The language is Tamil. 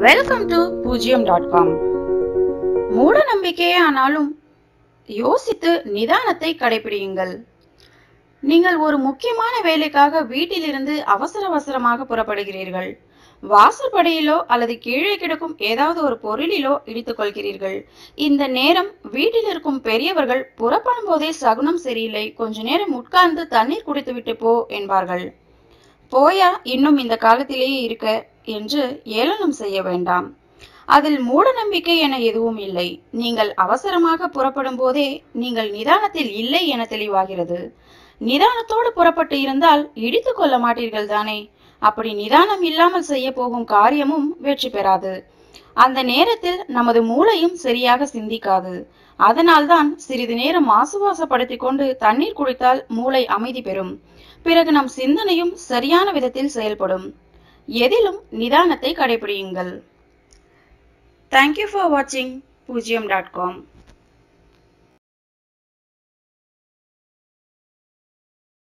welcome to Poojjiyam dot com மூட நம்பிக்கையே ஆனாலும் யோசித்து நிதானத்தை கடைபிடியுங்கள் நீங்கள் ஒரு முக்கியமான வேலைக்காக வீட்டிலிருந்து அவசர அவசரமாக புறப்படுகிறீர்கள் வாசற்படியிலோ அல்லது கீழே கிடக்கும் ஏதாவது ஒரு பொருளிலோ இடித்துக் கொள்கிறீர்கள் இந்த நேரம் வீட்டில் இருக்கும் பெரியவர்கள் புறப்படும் போதே சகுனம் சரியில்லை கொஞ்ச நேரம் உட்கார்ந்து தண்ணீர் குடித்துவிட்டு போ என்பார்கள் போயா இன்னும் இந்த காலத்திலேயே இருக்க என்று ஏளனம் செய்ய வேண்டாம் அதில் மூட நம்பிக்கை என எதுவும் இல்லை நீங்கள் அவசரமாக புறப்படும் போதே நீங்கள் நிதானத்தில் இல்லை என தெளிவாகிறது நிதானத்தோடு புறப்பட்டு இருந்தால் இடித்துக் கொள்ள மாட்டீர்கள் தானே அப்படி நிதானம் இல்லாமல் செய்ய போகும் காரியமும் வெற்றி பெறாது அந்த நேரத்தில் நமது மூளையும் சரியாக சிந்திக்காது அதனால்தான் சிறிது நேரம் ஆசுவாசப்படுத்திக் கொண்டு தண்ணீர் குடித்தால் மூளை அமைதி பெறும் பிறகு நம் சிந்தனையும் சரியான விதத்தில் செயல்படும் எதிலும் நிதானத்தை கடைபிடியுங்கள் தேங்க்யூ ஃபார் வாட்சிங் பூஜ்ஜியம் டாட் காம்